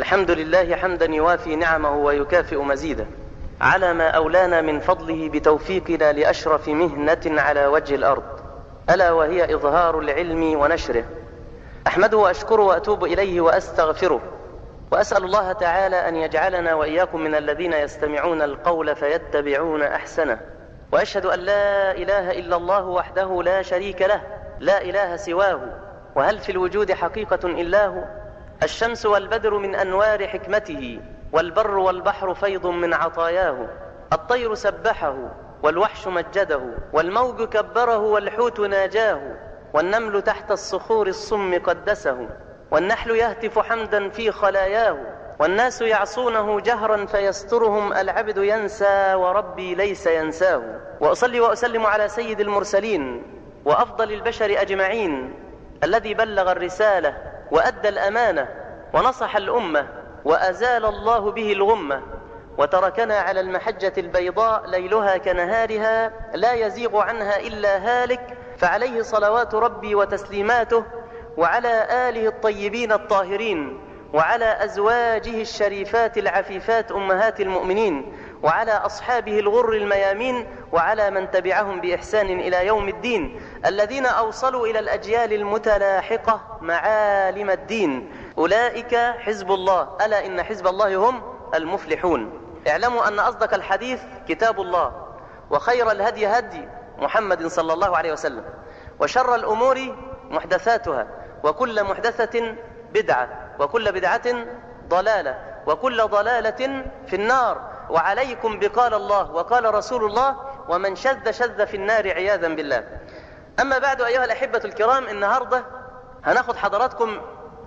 الحمد لله حمدا يوافي نعمه ويكافئ مزيده على ما أولانا من فضله بتوفيقنا لأشرف مهنة على وجه الأرض ألا وهي إظهار العلم ونشره أحمده وأشكره وأتوب إليه وأستغفره وأسأل الله تعالى أن يجعلنا وإياكم من الذين يستمعون القول فيتبعون أحسنه وأشهد أن لا إله إلا الله وحده لا شريك له لا إله سواه وهل في الوجود حقيقة إلا هو الشمس والبدر من أنوار حكمته والبر والبحر فيض من عطاياه الطير سبحه والوحش مجده والموج كبره والحوت ناجاه والنمل تحت الصخور الصم قدسه والنحل يهتف حمدا في خلاياه والناس يعصونه جهرا فيسترهم العبد ينسى وربي ليس ينساه وأصلي وأسلم على سيد المرسلين وأفضل البشر أجمعين الذي بلغ الرسالة وأدى الأمانة ونصح الأمة وأزال الله به الغمة وتركنا على المحجة البيضاء ليلها كنهارها لا يزيغ عنها إلا هالك فعليه صلوات ربي وتسليماته وعلى آله الطيبين الطاهرين وعلى أزواجه الشريفات العفيفات أمهات المؤمنين وعلى أصحابه الغر الميامين وعلى من تبعهم بإحسان إلى يوم الدين الذين أوصلوا إلى الأجيال المتلاحقة معالم الدين أولئك حزب الله ألا إن حزب الله هم المفلحون اعلموا أن أصدق الحديث كتاب الله وخير الهدي هدي محمد صلى الله عليه وسلم وشر الأمور محدثاتها وكل محدثة بدعة وكل بدعة ضلالة وكل ضلالة في النار وعليكم بقال الله وقال رسول الله ومن شذ شذ في النار عياذا بالله أما بعد أيها الأحبة الكرام النهاردة هناخد حضراتكم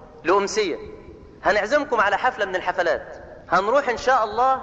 لأمسية هنعزمكم على حفلة من الحفلات هنروح إن شاء الله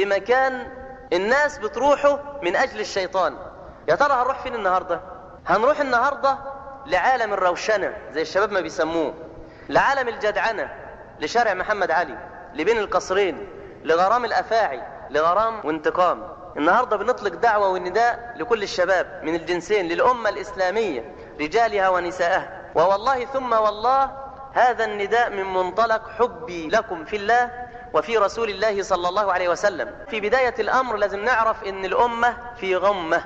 لمكان الناس بتروحه من أجل الشيطان يا ترى هنروح فين النهاردة هنروح النهاردة لعالم الروشنة زي الشباب ما بيسموه لعالم الجدعنة لشارع محمد علي لبين القصرين لغرام الأفاعي لغرام وانتقام النهاردة بنطلق دعوة ونداء لكل الشباب من الجنسين للأمة الإسلامية رجالها ونسائها ووالله ثم والله هذا النداء من منطلق حبي لكم في الله وفي رسول الله صلى الله عليه وسلم في بداية الأمر لازم نعرف أن الأمة في غمة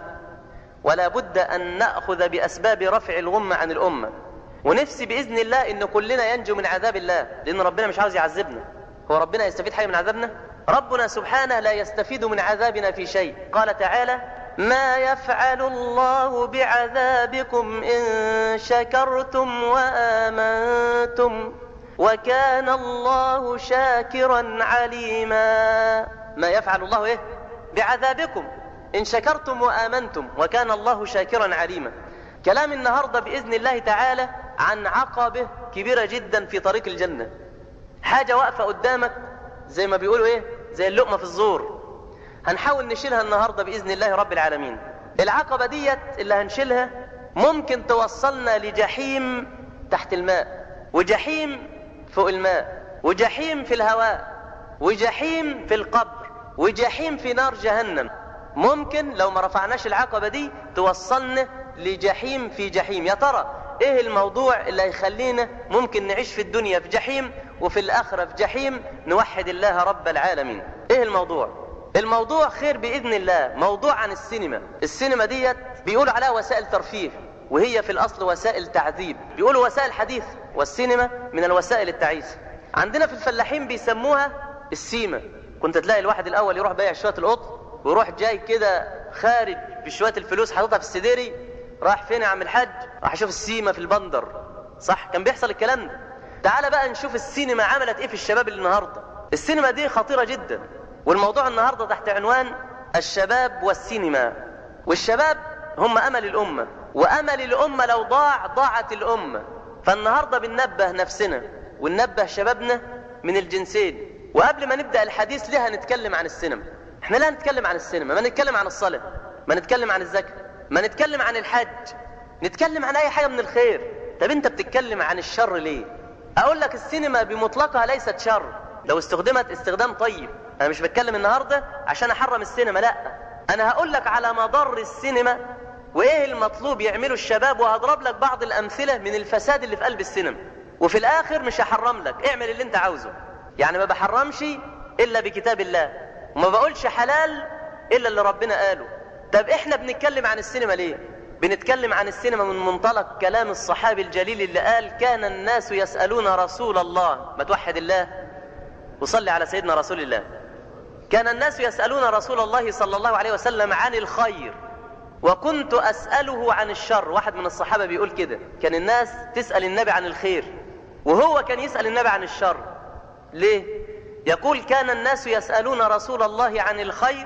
ولا بد أن نأخذ بأسباب رفع الغمة عن الأمة ونفسي بإذن الله أن كلنا ينجو من عذاب الله لأن ربنا مش عاوز يعذبنا هو ربنا يستفيد حاجة من عذابنا ربنا سبحانه لا يستفيد من عذابنا في شيء قال تعالى ما يفعل الله بعذابكم إن شكرتم وآمنتم وكان الله شاكرا عليما ما يفعل الله إيه بعذابكم إن شكرتم وآمنتم وكان الله شاكرا عليما كلام النهاردة بإذن الله تعالى عن عقبة كبيرة جدا في طريق الجنة حاجة واقفة قدامك زي ما بيقولوا ايه زي اللقمة في الزور هنحاول نشيلها النهاردة بإذن الله رب العالمين العقبة ديت اللي هنشيلها ممكن توصلنا لجحيم تحت الماء وجحيم فوق الماء وجحيم في الهواء وجحيم في القبر وجحيم في نار جهنم ممكن لو ما رفعناش العقبة دي توصلنا لجحيم في جحيم يا ترى ايه الموضوع اللي هيخلينا ممكن نعيش في الدنيا في جحيم وفي الآخرة في جحيم نوحد الله رب العالمين ايه الموضوع الموضوع خير بإذن الله موضوع عن السينما السينما ديت بيقولوا عليها وسائل ترفيه وهي في الأصل وسائل تعذيب بيقولوا وسائل حديث والسينما من الوسائل التعيسة عندنا في الفلاحين بيسموها السيمة كنت تلاقي الواحد الأول يروح بايع شوية القط ويروح جاي كده خارج بشوية الفلوس حاططها في السديري راح فين يا عم الحاج راح اشوف السيمة في البندر صح كان بيحصل الكلام ده تعال بقى نشوف السينما عملت ايه في الشباب النهاردة السينما دي خطيرة جدا والموضوع النهاردة تحت عنوان الشباب والسينما والشباب هم امل الامة وامل الامة لو ضاع ضاعت الامة فالنهاردة بننبه نفسنا وننبه شبابنا من الجنسين وقبل ما نبدأ الحديث ليه هنتكلم عن السينما احنا لا نتكلم عن السينما ما نتكلم عن الصلاة ما نتكلم عن الزكاة ما نتكلم عن الحج نتكلم عن اي حاجة من الخير طب انت بتتكلم عن الشر ليه اقول لك السينما بمطلقها ليست شر لو استخدمت استخدام طيب انا مش بتكلم النهاردة عشان احرم السينما لا انا هقول لك على مضر السينما وايه المطلوب يعمله الشباب وهضرب لك بعض الامثلة من الفساد اللي في قلب السينما وفي الاخر مش هحرم لك اعمل اللي انت عاوزه يعني ما بحرمش الا بكتاب الله وما بقولش حلال الا اللي ربنا قاله طب احنا بنتكلم عن السينما ليه بنتكلم عن السينما من منطلق كلام الصحابي الجليل اللي قال كان الناس يسألون رسول الله ما توحد الله وصلي على سيدنا رسول الله كان الناس يسألون رسول الله صلى الله عليه وسلم عن الخير وكنت أسأله عن الشر واحد من الصحابة بيقول كده كان الناس تسأل النبي عن الخير وهو كان يسأل النبي عن الشر ليه يقول كان الناس يسألون رسول الله عن الخير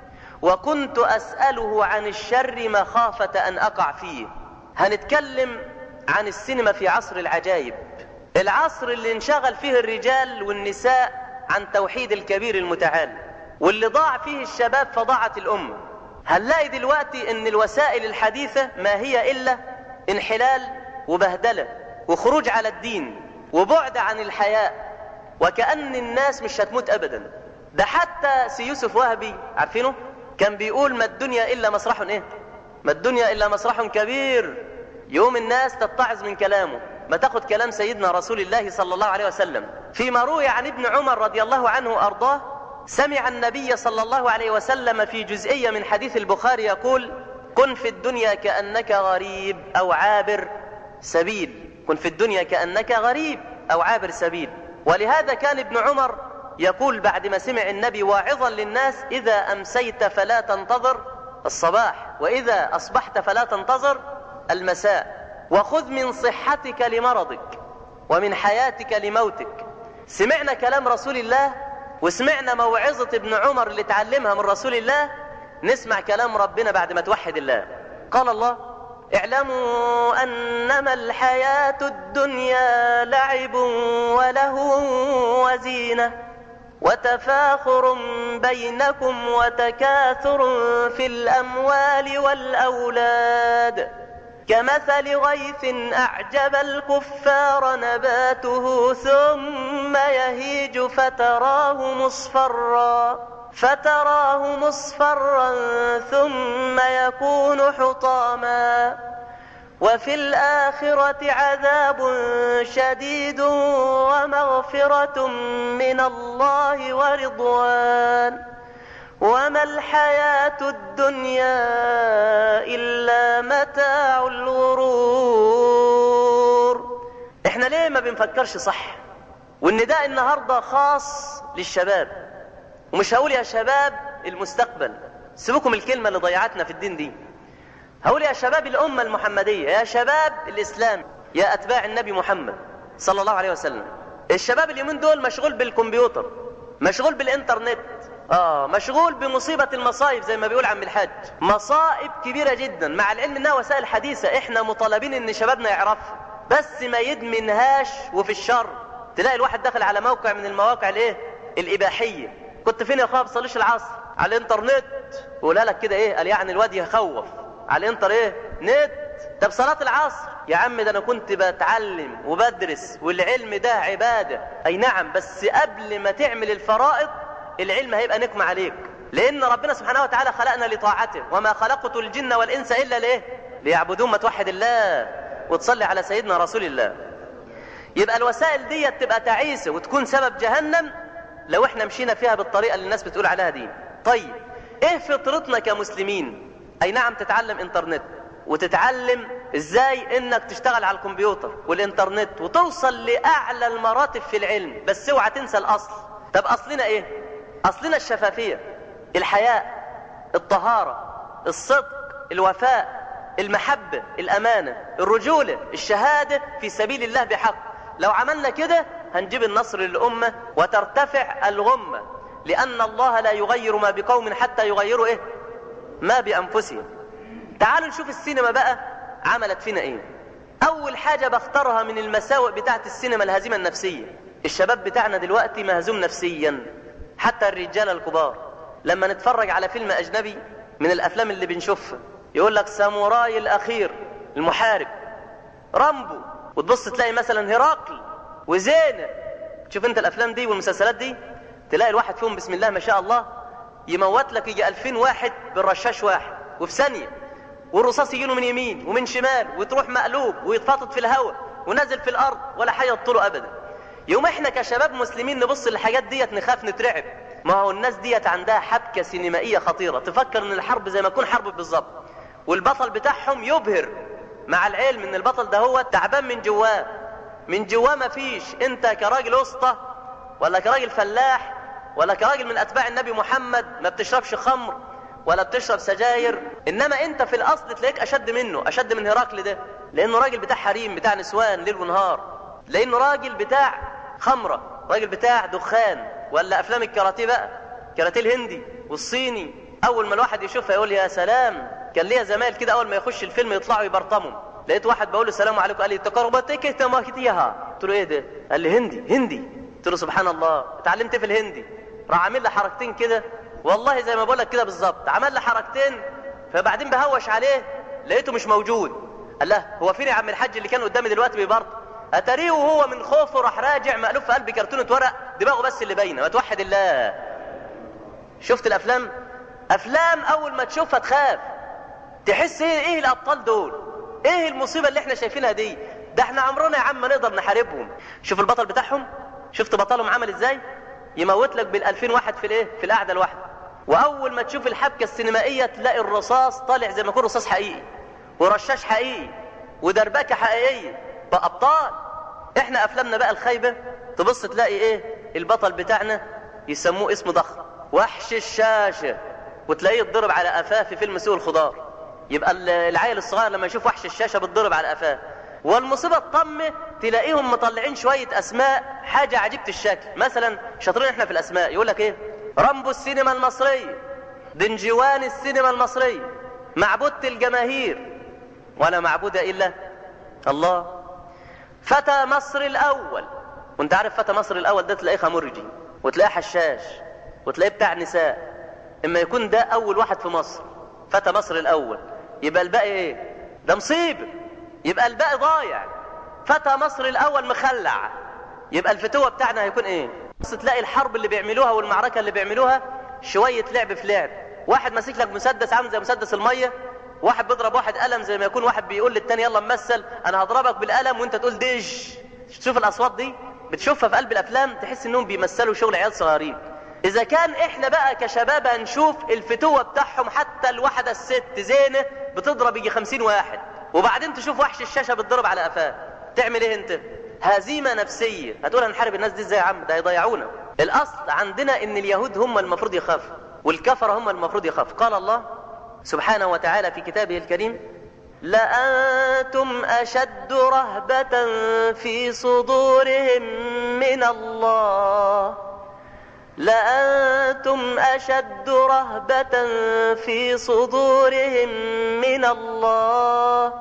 وكنت أسأله عن الشر مخافة أن أقع فيه هنتكلم عن السينما في عصر العجائب العصر اللي انشغل فيه الرجال والنساء عن توحيد الكبير المتعال واللي ضاع فيه الشباب فضاعت الأمة هنلاقي دلوقتي ان الوسائل الحديثة ما هي إلا انحلال وبهدلة وخروج على الدين وبعد عن الحياء وكأن الناس مش هتموت أبدا ده حتى سي يوسف وهبي عارفينه كان بيقول ما الدنيا إلا مسرح إيه ما الدنيا إلا مسرح كبير يوم الناس تتعظ من كلامه ما تاخد كلام سيدنا رسول الله صلى الله عليه وسلم فيما روي عن ابن عمر رضي الله عنه وأرضاه سمع النبي صلى الله عليه وسلم في جزئية من حديث البخاري يقول كن في الدنيا كأنك غريب أو عابر سبيل كن في الدنيا كأنك غريب أو عابر سبيل ولهذا كان ابن عمر يقول بعد ما سمع النبي واعظا للناس إذا أمسيت فلا تنتظر الصباح وإذا أصبحت فلا تنتظر المساء وخذ من صحتك لمرضك ومن حياتك لموتك سمعنا كلام رسول الله وسمعنا موعظة ابن عمر اللي تعلمها من رسول الله نسمع كلام ربنا بعد ما توحد الله قال الله اعلموا أنما الحياة الدنيا لعب ولهو وزينة وتفاخر بينكم وتكاثر في الأموال والأولاد كمثل غيث أعجب الكفار نباته ثم يهيج فتراه مصفرا فتراه مصفرا ثم يكون حطاما وفي الآخرة عذاب شديد ومغفرة من الله ورضوان وما الحياة الدنيا إلا متاع الغرور احنا ليه ما بنفكرش صح والنداء النهاردة خاص للشباب ومش هقول يا شباب المستقبل سيبكم الكلمة اللي ضيعتنا في الدين دي هقول يا شباب الأمة المحمدية يا شباب الإسلام يا أتباع النبي محمد صلى الله عليه وسلم الشباب اليومين دول مشغول بالكمبيوتر مشغول بالإنترنت آه مشغول بمصيبة المصايب زي ما بيقول عم الحاج مصائب كبيرة جدا مع العلم انها وسائل حديثة احنا مطالبين ان شبابنا يعرفها بس ما يدمنهاش وفي الشر تلاقي الواحد داخل على موقع من المواقع الايه الاباحية كنت فين يا اخويا بصليش العصر على الانترنت ولا لك كده ايه قال يعني الواد يخوف على الانتر ايه نت طب صلاة العصر يا عم ده انا كنت بتعلم وبدرس والعلم ده عبادة اي نعم بس قبل ما تعمل الفرائض العلم هيبقى نقمة عليك لأن ربنا سبحانه وتعالى خلقنا لطاعته وما خلقت الجن والإنس إلا ليه ليعبدون ما توحد الله وتصلي على سيدنا رسول الله يبقى الوسائل دي تبقى تعيسة وتكون سبب جهنم لو احنا مشينا فيها بالطريقة اللي الناس بتقول عليها دي طيب ايه فطرتنا كمسلمين اي نعم تتعلم انترنت وتتعلم ازاي انك تشتغل على الكمبيوتر والانترنت وتوصل لاعلى المراتب في العلم بس اوعى تنسى الاصل طب اصلنا ايه اصلنا الشفافية الحياء الطهارة الصدق الوفاء المحبة الامانة الرجولة الشهادة في سبيل الله بحق لو عملنا كده هنجيب النصر للأمة وترتفع الغمة لأن الله لا يغير ما بقوم حتى يغيروا إيه ما بأنفسهم تعالوا نشوف السينما بقى عملت فينا إيه أول حاجة بختارها من المساوئ بتاعت السينما الهزيمة النفسية الشباب بتاعنا دلوقتي مهزوم نفسيا حتى الرجال الكبار لما نتفرج على فيلم أجنبي من الأفلام اللي بنشوفها يقول لك ساموراي الأخير المحارب رامبو وتبص تلاقي مثلا هرقل وزينة تشوف انت الأفلام دي والمسلسلات دي تلاقي الواحد فيهم بسم الله ما شاء الله يموت لك يجي ألفين واحد بالرشاش واحد وفي ثانية والرصاص يجيله من يمين ومن شمال وتروح مقلوب ويتفاطط في الهواء ونازل في الأرض ولا حاجة يطوله أبدا يوم احنا كشباب مسلمين نبص للحاجات ديت نخاف نترعب ما هو الناس ديت عندها حبكة سينمائية خطيرة تفكر ان الحرب زي ما تكون حرب بالظبط والبطل بتاعهم يبهر مع العلم ان البطل ده هو تعبان من جواه من جواه ما فيش انت كراجل اسطى ولا كراجل فلاح ولا كراجل من اتباع النبي محمد ما بتشربش خمر ولا بتشرب سجاير انما انت في الاصل تلاقيك اشد منه اشد من هرقل ده لانه راجل بتاع حريم بتاع نسوان ليل ونهار لانه راجل بتاع خمره راجل بتاع دخان ولا افلام الكاراتيه بقى كاراتيه الهندي والصيني اول ما الواحد يشوفها يقول يا سلام كان ليا زمايل كده اول ما يخش الفيلم يطلعوا يبرطموا لقيت واحد بقول له السلام عليكم قال لي تقربتك تماكتيها قلت له ايه ده قال لي هندي هندي قلت له سبحان الله اتعلمت في الهندي راح عامل لي حركتين كده والله زي ما بقول لك كده بالظبط عمل لي حركتين فبعدين بهوش عليه لقيته مش موجود قال له هو فين يا عم الحاج اللي كان قدامي دلوقتي بيبرط اتاريه وهو من خوفه راح راجع مألوف في قلب كرتونه ورق دماغه بس اللي باينه ما توحد الله شفت الافلام افلام اول ما تشوفها تخاف تحس ايه ايه الابطال دول ايه المصيبه اللي احنا شايفينها دي ده احنا عمرنا يا عم ما نقدر نحاربهم شوف البطل بتاعهم شفت بطلهم عمل ازاي يموت لك بالالفين واحد في الايه في القعده الواحده واول ما تشوف الحبكه السينمائيه تلاقي الرصاص طالع زي ما يكون رصاص حقيقي ورشاش حقيقي ودربكه حقيقيه بابطال احنا افلامنا بقى الخايبه تبص تلاقي ايه البطل بتاعنا يسموه اسم ضخم وحش الشاشه وتلاقيه يتضرب على قفاه في فيلم سوق الخضار يبقى العيل الصغير لما يشوف وحش الشاشه بتضرب على قفاه والمصيبه الطمه تلاقيهم مطلعين شويه اسماء حاجه عجيبه الشكل مثلا شاطرين احنا في الاسماء يقول لك ايه رامبو السينما المصريه دنجوان السينما المصريه معبودة الجماهير ولا معبود الا الله فتى مصر الاول وانت عارف فتى مصر الاول ده تلاقيه خمرجي وتلاقيه حشاش وتلاقيه بتاع نساء اما يكون ده اول واحد في مصر فتى مصر الاول يبقى الباقي ايه ده مصيبه يبقى الباقي ضايع فتى مصر الاول مخلع يبقى الفتوه بتاعنا هيكون ايه بس تلاقي الحرب اللي بيعملوها والمعركه اللي بيعملوها شويه لعب في لعب واحد ماسك لك مسدس عامل زي مسدس الميه واحد بيضرب واحد قلم زي ما يكون واحد بيقول للتاني يلا نمثل انا هضربك بالقلم وانت تقول ديش تشوف الاصوات دي بتشوفها في قلب الافلام تحس انهم بيمثلوا شغل عيال صغيرين اذا كان احنا بقى كشباب هنشوف الفتوة بتاعهم حتى الواحدة الست زينة بتضرب يجي خمسين واحد وبعدين تشوف وحش الشاشة بتضرب على قفاه تعمل ايه انت هزيمة نفسية هتقول هنحارب الناس دي ازاي يا عم ده هيضيعونا الاصل عندنا ان اليهود هم المفروض يخافوا والكفر هم المفروض يخافوا قال الله سبحانه وتعالى في كتابه الكريم لأنتم أشد رهبة في صدورهم من الله لأنتم أشد رهبة في صدورهم من الله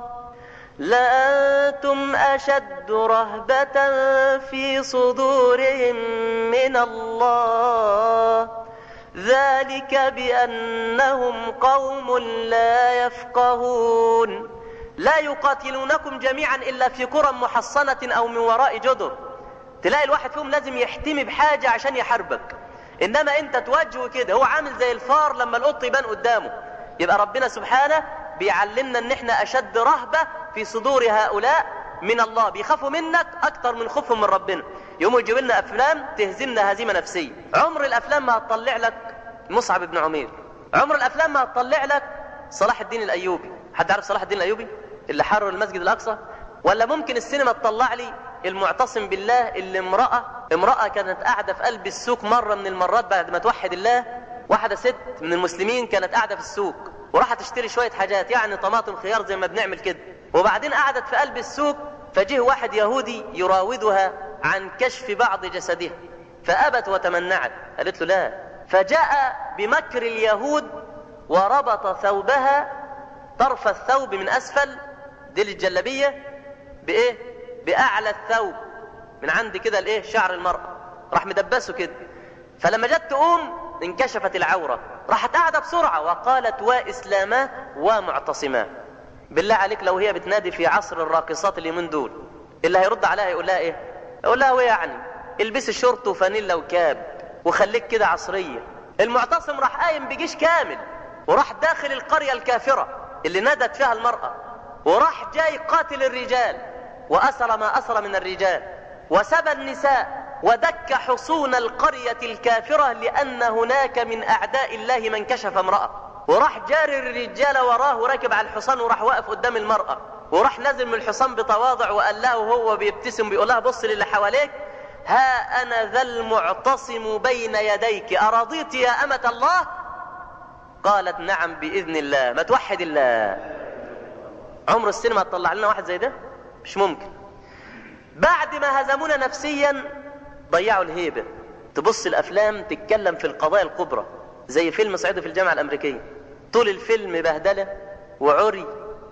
لأنتم أشد رهبة في صدورهم من الله ذلك بأنهم قوم لا يفقهون لا يقاتلونكم جميعا إلا في قرى محصنة أو من وراء جدر تلاقي الواحد فيهم لازم يحتمي بحاجة عشان يحاربك إنما أنت تواجهه كده هو عامل زي الفار لما القط يبان قدامه يبقى ربنا سبحانه بيعلمنا ان احنا اشد رهبة في صدور هؤلاء من الله بيخافوا منك اكتر من خوفهم من ربنا يقوموا يجيب لنا افلام تهزمنا هزيمة نفسية عمر الافلام ما هتطلع لك مصعب بن عمير عمر الافلام ما هتطلع لك صلاح الدين الايوبي حد عارف صلاح الدين الايوبي اللي حرر المسجد الاقصى ولا ممكن السينما تطلع لي المعتصم بالله اللي امرأة امرأة كانت قاعدة في قلب السوق مرة من المرات بعد ما توحد الله واحدة ست من المسلمين كانت قاعدة في السوق وراحت تشتري شوية حاجات يعني طماطم خيار زي ما بنعمل كده وبعدين قعدت في قلب السوق فجه واحد يهودي يراودها عن كشف بعض جسدها فأبت وتمنعت قالت له لا فجاء بمكر اليهود وربط ثوبها طرف الثوب من أسفل دي الجلبية بإيه بأعلى الثوب من عند كده الإيه شعر المرأة راح مدبسه كده فلما جت تقوم انكشفت العورة راحت قاعدة بسرعة وقالت وإسلاما ومعتصما بالله عليك لو هي بتنادي في عصر الراقصات اللي من دول اللي هيرد عليها يقول لها ايه يقول لها ويا يعني البسي شورت وفانيلا وكاب وخليك كده عصرية المعتصم راح قايم بجيش كامل وراح داخل القرية الكافرة اللي نادت فيها المرأة وراح جاي قاتل الرجال وأسر ما أسر من الرجال وسبى النساء ودك حصون القرية الكافرة لأن هناك من أعداء الله من كشف امرأة وراح جاري الرجال وراه راكب على الحصان وراح واقف قدام المرأة وراح نازل من الحصان بتواضع وقال له هو بيبتسم بيقول لها بص للي حواليك ها أنا ذا المعتصم بين يديك أرضيت يا أمة الله قالت نعم بإذن الله ما توحد الله عمر السينما تطلع لنا واحد زي ده مش ممكن بعد ما هزمونا نفسيا ضيعوا الهيبة تبص الأفلام تتكلم في القضايا الكبرى زي فيلم صعيدي في الجامعة الأمريكية طول الفيلم بهدلة وعري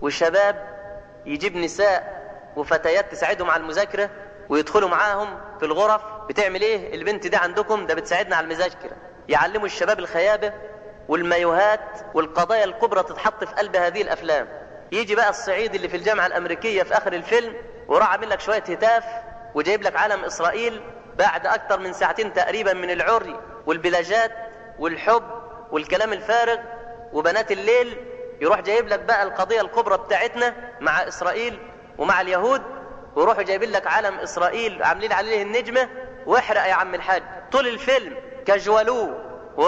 وشباب يجيب نساء وفتيات تساعدهم على المذاكرة ويدخلوا معاهم في الغرف بتعمل ايه البنت دي عندكم ده بتساعدنا على المذاكرة يعلموا الشباب الخيابة والمايوهات والقضايا الكبرى تتحط في قلب هذه الافلام يجي بقى الصعيد اللي في الجامعة الامريكية في اخر الفيلم وراح عامل لك شوية هتاف وجايب لك علم اسرائيل بعد اكتر من ساعتين تقريبا من العري والبلاجات والحب والكلام الفارغ وبنات الليل يروح جايب لك بقى القضية الكبرى بتاعتنا مع اسرائيل ومع اليهود ويروحوا جايبين لك علم اسرائيل عاملين عليه النجمة واحرق يا عم الحاج طول الفيلم كجولوه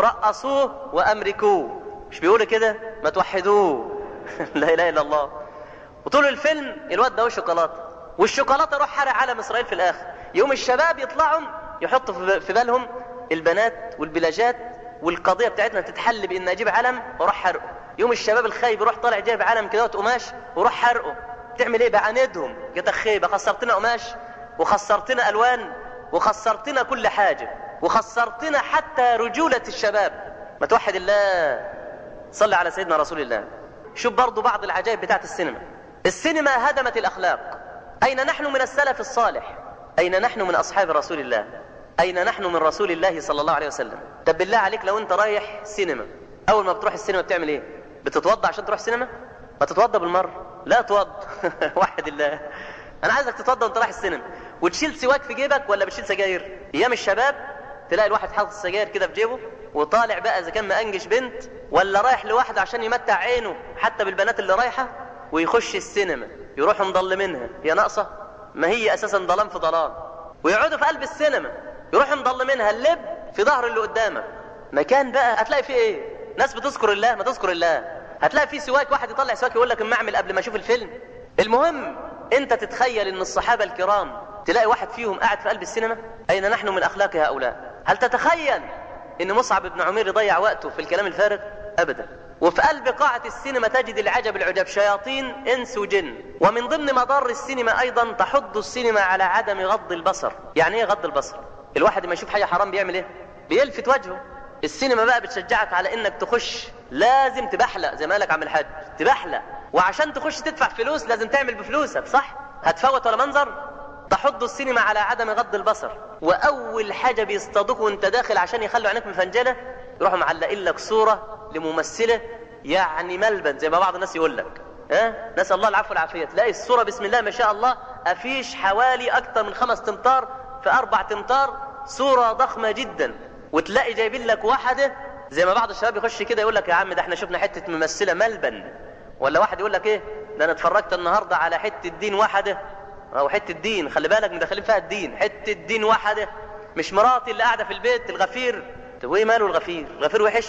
ورقصوه وامركوه مش بيقولوا كده ما توحدوه لا اله الا الله وطول الفيلم الواد ده شوكولاته والشوكولاته روح حرق علم اسرائيل في الاخر يوم الشباب يطلعوا يحطوا في بالهم البنات والبلاجات والقضيه بتاعتنا تتحل بان اجيب علم واروح حرقه يوم الشباب الخايب يروح طالع جايب علم كده قماش وروح حرقه تعمل ايه بعاندهم يا خيبه خسرتنا قماش وخسرتنا الوان وخسرتنا كل حاجه وخسرتنا حتى رجوله الشباب ما توحد الله صلي على سيدنا رسول الله شوف برضو بعض العجائب بتاعت السينما السينما هدمت الاخلاق اين نحن من السلف الصالح اين نحن من اصحاب رسول الله اين نحن من رسول الله صلى الله عليه وسلم طب بالله عليك لو انت رايح سينما اول ما بتروح السينما بتعمل ايه بتتوضى عشان تروح سينما ما تتوضى بالمره لا توضى وحد الله انا عايزك تتوضى وانت رايح السينما وتشيل سواك في جيبك ولا بتشيل سجاير ايام الشباب تلاقي الواحد حاطط السجاير كده في جيبه وطالع بقى اذا كان مأنجش بنت ولا رايح لوحده عشان يمتع عينه حتى بالبنات اللي رايحه ويخش السينما يروح مضلمينها هي ناقصه ما هي اساسا ظلام في ضلال ويقعدوا في قلب السينما يروح مضلمينها اللب في ظهر اللي قدامك مكان بقى هتلاقي فيه ايه ناس بتذكر الله ما تذكر الله هتلاقي في سواك واحد يطلع سواك يقول لك اما اعمل قبل ما اشوف الفيلم المهم انت تتخيل ان الصحابه الكرام تلاقي واحد فيهم قاعد في قلب السينما اين نحن من اخلاق هؤلاء هل تتخيل ان مصعب بن عمير يضيع وقته في الكلام الفارغ ابدا وفي قلب قاعة السينما تجد العجب العجب شياطين انس وجن ومن ضمن مضار السينما ايضا تحض السينما على عدم غض البصر يعني ايه غض البصر الواحد ما يشوف حاجة حرام بيعمل ايه بيلفت وجهه السينما بقى بتشجعك على انك تخش لازم تبحلق زي ما قالك عم الحاج تبحلق وعشان تخش تدفع فلوس لازم تعمل بفلوسك صح هتفوت ولا منظر تحض السينما على عدم غض البصر واول حاجه بيصطادوك وانت داخل عشان يخلوا عينيك مفنجله يروحوا معلقين لك صوره لممثله يعني ملبن زي ما بعض الناس يقول لك ها أه؟ نسال الله العفو والعافيه تلاقي الصوره بسم الله ما شاء الله افيش حوالي اكثر من خمس تمتار في اربع تمتار صوره ضخمه جدا وتلاقي جايبين لك واحده زي ما بعض الشباب يخش كده يقول لك يا عم ده احنا شفنا حته ممثله ملبن ولا واحد يقول لك ايه ده انا اتفرجت النهارده على حته دين واحده او حته دين خلي بالك مدخلين فيها الدين حته دين واحده مش مراتي اللي قاعده في البيت الغفير طب وايه ماله الغفير الغفير وحش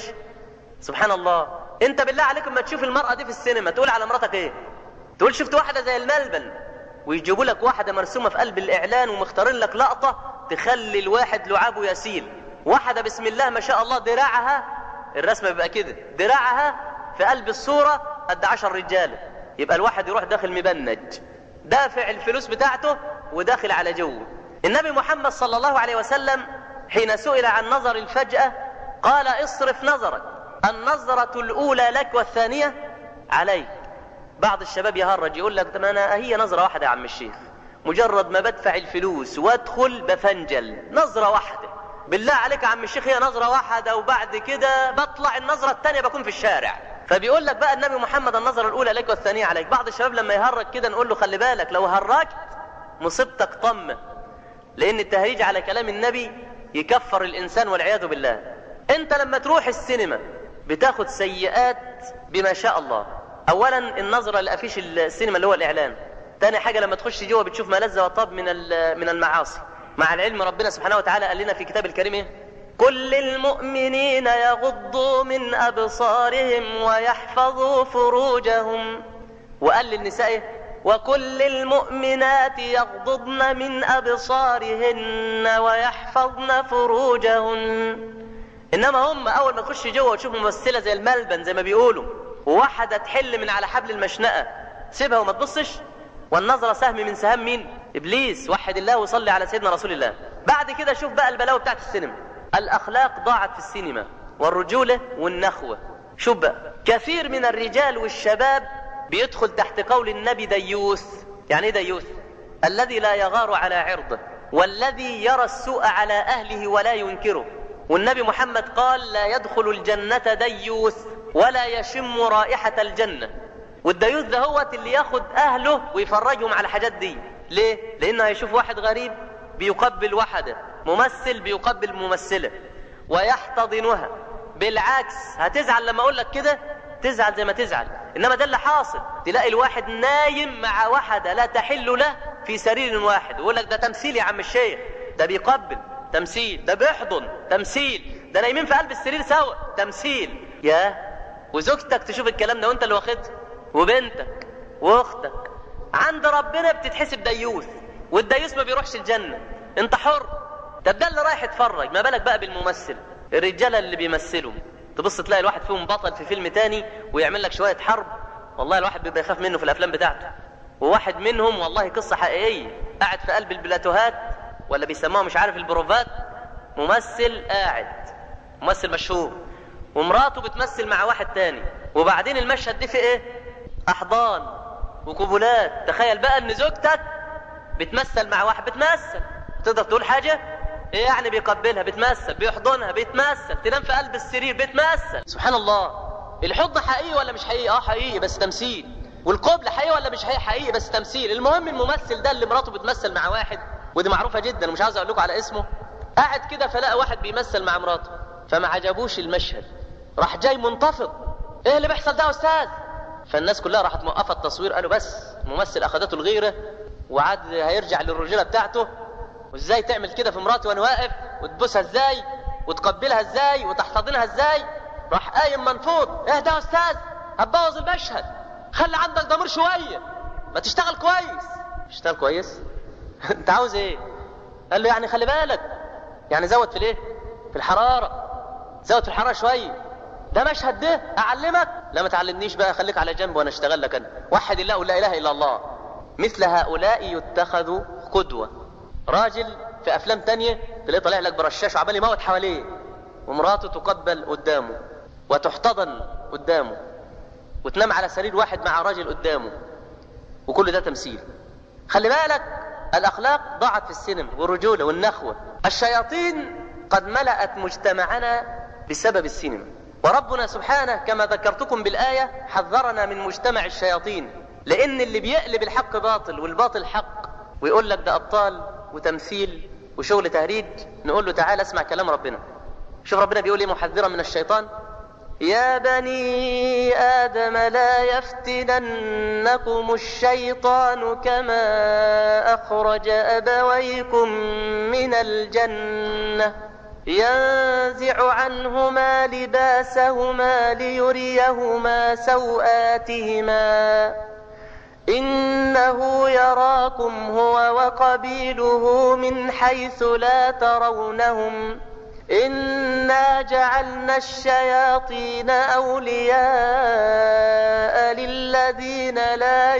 سبحان الله انت بالله عليك لما تشوف المراه دي في السينما تقول على مراتك ايه تقول شفت واحده زي الملبن ويجيبوا لك واحده مرسومه في قلب الاعلان ومختارين لك لقطه تخلي الواحد لعابه يسيل واحدة بسم الله ما شاء الله دراعها الرسمة بيبقى كده دراعها في قلب الصورة قد عشر رجالة يبقى الواحد يروح داخل مبنج دافع الفلوس بتاعته وداخل على جوه النبي محمد صلى الله عليه وسلم حين سئل عن نظر الفجأة قال اصرف نظرك النظرة الأولى لك والثانية عليك بعض الشباب يهرج يقول لك طب انا هي نظرة واحدة يا عم الشيخ مجرد ما بدفع الفلوس وادخل بفنجل نظرة واحدة بالله عليك يا عم الشيخ هي نظرة واحدة وبعد كده بطلع النظرة الثانية بكون في الشارع فبيقول لك بقى النبي محمد النظرة الأولى لك والثانية عليك بعض الشباب لما يهرج كده نقول له خلي بالك لو هرجت مصيبتك طمة لأن التهريج على كلام النبي يكفر الإنسان والعياذ بالله أنت لما تروح السينما بتاخد سيئات بما شاء الله أولا النظرة لأفيش السينما اللي هو الإعلان تاني حاجة لما تخش جوه بتشوف ما لذ وطاب من من المعاصي مع العلم ربنا سبحانه وتعالى قال لنا في كتاب الكريم ايه كل المؤمنين يغضوا من أبصارهم ويحفظوا فروجهم وقال للنساء إيه؟ وكل المؤمنات يغضضن من أبصارهن ويحفظن فروجهن إنما هم أول ما تخش جوه وتشوف ممثلة زي الملبن زي ما بيقولوا وواحدة تحل من على حبل المشنقة سيبها وما تبصش والنظرة سهم من سهام مين إبليس وحد الله وصلي على سيدنا رسول الله بعد كده شوف بقى البلاوي بتاعت السينما الأخلاق ضاعت في السينما والرجولة والنخوة شوف بقى كثير من الرجال والشباب بيدخل تحت قول النبي ديوث يعني ايه ديوث الذي لا يغار على عرضه والذي يرى السوء على أهله ولا ينكره والنبي محمد قال لا يدخل الجنة ديوث ولا يشم رائحة الجنة والديوث ده هو اللي ياخد أهله ويفرجهم على الحاجات دي ليه؟ لأنه هيشوف واحد غريب بيقبل واحدة ممثل بيقبل ممثلة ويحتضنها بالعكس هتزعل لما أقول لك كده تزعل زي ما تزعل إنما ده اللي حاصل تلاقي الواحد نايم مع واحدة لا تحل له في سرير واحد ويقول لك ده تمثيل يا عم الشيخ ده بيقبل تمثيل ده بيحضن تمثيل ده نايمين في قلب السرير سوا تمثيل يا وزوجتك تشوف الكلام ده وانت اللي واخدها وبنتك واختك عند ربنا بتتحسب ديوث والديوث ما بيروحش الجنة انت حر طب ده اللي رايح يتفرج ما بالك بقى بالممثل الرجاله اللي بيمثلوا تبص تلاقي الواحد فيهم بطل في فيلم تاني ويعمل لك شويه حرب والله الواحد بيبقى يخاف منه في الافلام بتاعته وواحد منهم والله قصه حقيقيه قاعد في قلب البلاتوهات ولا بيسموها مش عارف البروفات ممثل قاعد ممثل مشهور ومراته بتمثل مع واحد تاني وبعدين المشهد دي في ايه احضان وقبلات تخيل بقى ان زوجتك بتمثل مع واحد بتمثل تقدر تقول حاجة ايه يعني بيقبلها بتمثل بيحضنها بيتمثل تنام في قلب السرير بيتمثل سبحان الله الحضن حقيقي ولا مش حقيقي اه حقيقي بس تمثيل والقبل حقيقي ولا مش حقيقي حقيقي بس تمثيل المهم الممثل ده اللي مراته بتمثل مع واحد ودي معروفة جدا ومش عاوز اقول لكم على اسمه قاعد كده فلقى واحد بيمثل مع مراته فما عجبوش المشهد راح جاي منتفض ايه اللي بيحصل ده يا استاذ فالناس كلها راحت موقفه التصوير قالوا بس ممثل اخذته الغيره وعاد هيرجع للرجوله بتاعته وازاي تعمل كده في مراتي وانا واقف وتبوسها ازاي وتقبلها ازاي وتحتضنها ازاي راح قايم منفوض اهدى يا استاذ هتبوظ المشهد خلي عندك ضمير شويه ما تشتغل كويس اشتغل كويس انت عاوز ايه قال له يعني خلي بالك يعني زود في الايه في الحراره زود في الحراره شويه ده مشهد ده اعلمك لا ما تعلمنيش بقى خليك على جنب وانا اشتغل لك انا وحد الله ولا اله الا الله مثل هؤلاء يتخذوا قدوه راجل في افلام تانية تلاقيه طالع لك برشاش وعمال يموت حواليه ومراته تقبل قدامه وتحتضن قدامه وتنام على سرير واحد مع راجل قدامه وكل ده تمثيل خلي بالك الاخلاق ضاعت في السينما والرجوله والنخوه الشياطين قد ملأت مجتمعنا بسبب السينما وربنا سبحانه كما ذكرتكم بالآية حذرنا من مجتمع الشياطين لأن اللي بيقلب الحق باطل والباطل حق ويقول لك ده أبطال وتمثيل وشغل تهريج نقول له تعال اسمع كلام ربنا شوف ربنا بيقول ايه محذرا من الشيطان يا بني آدم لا يفتننكم الشيطان كما أخرج أبويكم من الجنة ينزع عنهما لباسهما ليريهما سوآتهما إنه يراكم هو وقبيله من حيث لا ترونهم إنا جعلنا الشياطين أولياء للذين لا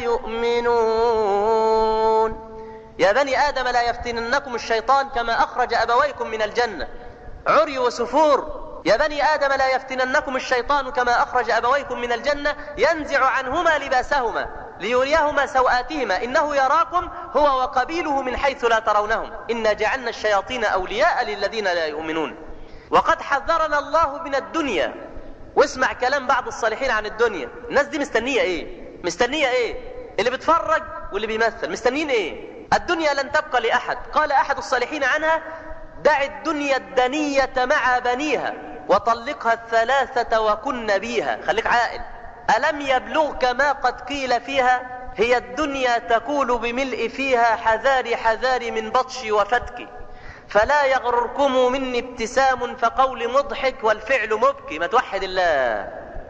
يؤمنون يا بني آدم لا يفتننكم الشيطان كما أخرج أبويكم من الجنة عري وسفور يا بني آدم لا يفتننكم الشيطان كما أخرج أبويكم من الجنة ينزع عنهما لباسهما ليريهما سوآتهما إنه يراكم هو وقبيله من حيث لا ترونهم إنا جعلنا الشياطين أولياء للذين لا يؤمنون وقد حذرنا الله من الدنيا واسمع كلام بعض الصالحين عن الدنيا الناس دي مستنية ايه مستنية ايه اللي بتفرج واللي بيمثل مستنيين ايه الدنيا لن تبقى لأحد قال أحد الصالحين عنها دع الدنيا الدنية مع بنيها وطلقها الثلاثة وكن بيها خليك عائل ألم يبلغك ما قد قيل فيها هي الدنيا تقول بملء فيها حذار حذار من بطش وفتك فلا يغرركم مني ابتسام فقولي مضحك والفعل مبكي ما توحد الله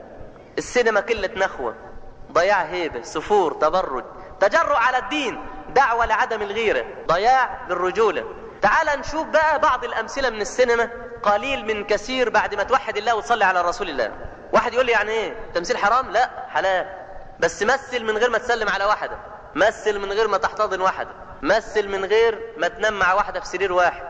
السينما قلة نخوة ضياع هيبة سفور تبرج تجرؤ على الدين دعوة لعدم الغيرة ضياع للرجولة تعال نشوف بقى بعض الأمثلة من السينما قليل من كثير بعد ما توحد الله وتصلي على رسول الله واحد يقول لي يعني ايه تمثيل حرام لا حلال بس مثل من غير ما تسلم على واحدة مثل من غير ما تحتضن واحدة مثل من غير ما تنام مع واحدة في سرير واحد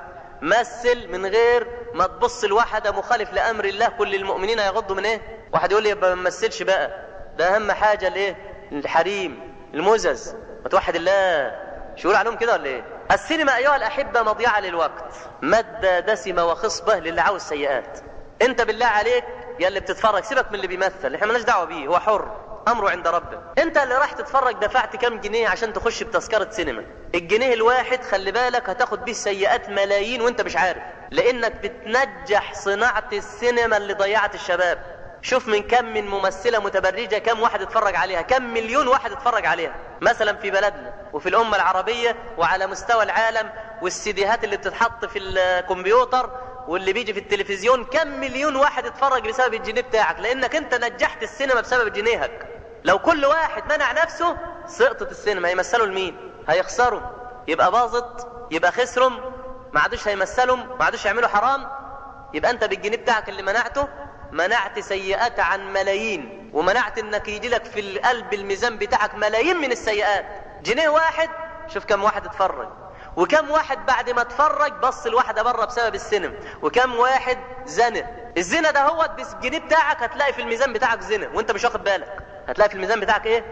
مثل من غير ما تبص لواحدة مخالف لأمر الله كل المؤمنين يغضوا من ايه واحد يقول لي ما مثلش بقى ده أهم حاجة الايه الحريم المزز ما توحد الله شو يقول عليهم كده ولا ايه السينما ايها الاحبه مضيعه للوقت ماده دسمه وخصبه للي عاوز سيئات انت بالله عليك يا اللي بتتفرج سيبك من اللي بيمثل احنا مالناش دعوه بيه هو حر امره عند ربه انت اللي راح تتفرج دفعت كام جنيه عشان تخش بتذكره سينما الجنيه الواحد خلي بالك هتاخد بيه سيئات ملايين وانت مش عارف لانك بتنجح صناعه السينما اللي ضيعت الشباب شوف من كم من ممثلة متبرجة كم واحد اتفرج عليها كم مليون واحد اتفرج عليها مثلا في بلدنا وفي الأمة العربية وعلى مستوى العالم والسيديهات اللي بتتحط في الكمبيوتر واللي بيجي في التلفزيون كم مليون واحد اتفرج بسبب الجنيه بتاعك لانك انت نجحت السينما بسبب جنيهك لو كل واحد منع نفسه سقطت السينما هيمثلوا لمين هيخسروا يبقى باظت يبقى خسروا ما عادوش هيمثلوا ما عادوش يعملوا حرام يبقى انت بالجنيه بتاعك اللي منعته منعت سيئات عن ملايين ومنعت انك يجي لك في القلب الميزان بتاعك ملايين من السيئات جنيه واحد شوف كم واحد اتفرج وكم واحد بعد ما اتفرج بص الواحدة بره بسبب السينما وكم واحد زنى الزنا ده هو بالجنيه بتاعك هتلاقي في الميزان بتاعك زنا وانت مش واخد بالك هتلاقي في الميزان بتاعك ايه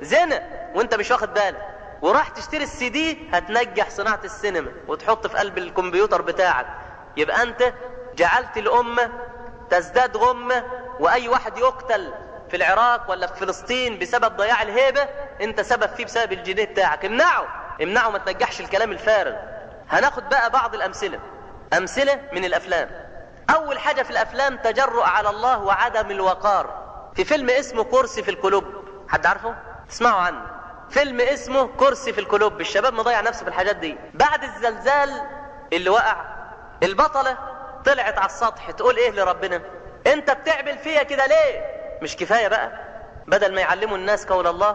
زنا وانت مش واخد بالك وراح تشتري السي دي هتنجح صناعة السينما وتحط في قلب الكمبيوتر بتاعك يبقى انت جعلت الامة تزداد غمة واي واحد يقتل في العراق ولا في فلسطين بسبب ضياع الهيبة انت سبب فيه بسبب الجنيه بتاعك امنعه امنعه ما تنجحش الكلام الفارغ هناخد بقى بعض الامثلة امثلة من الافلام اول حاجة في الافلام تجرؤ على الله وعدم الوقار في فيلم اسمه كرسي في القلوب حد عارفه تسمعوا عنه فيلم اسمه كرسي في القلوب الشباب مضيع نفسه في الحاجات دي بعد الزلزال اللي وقع البطلة طلعت على السطح تقول ايه لربنا انت بتعمل فيا كده ليه مش كفاية بقى بدل ما يعلموا الناس قول الله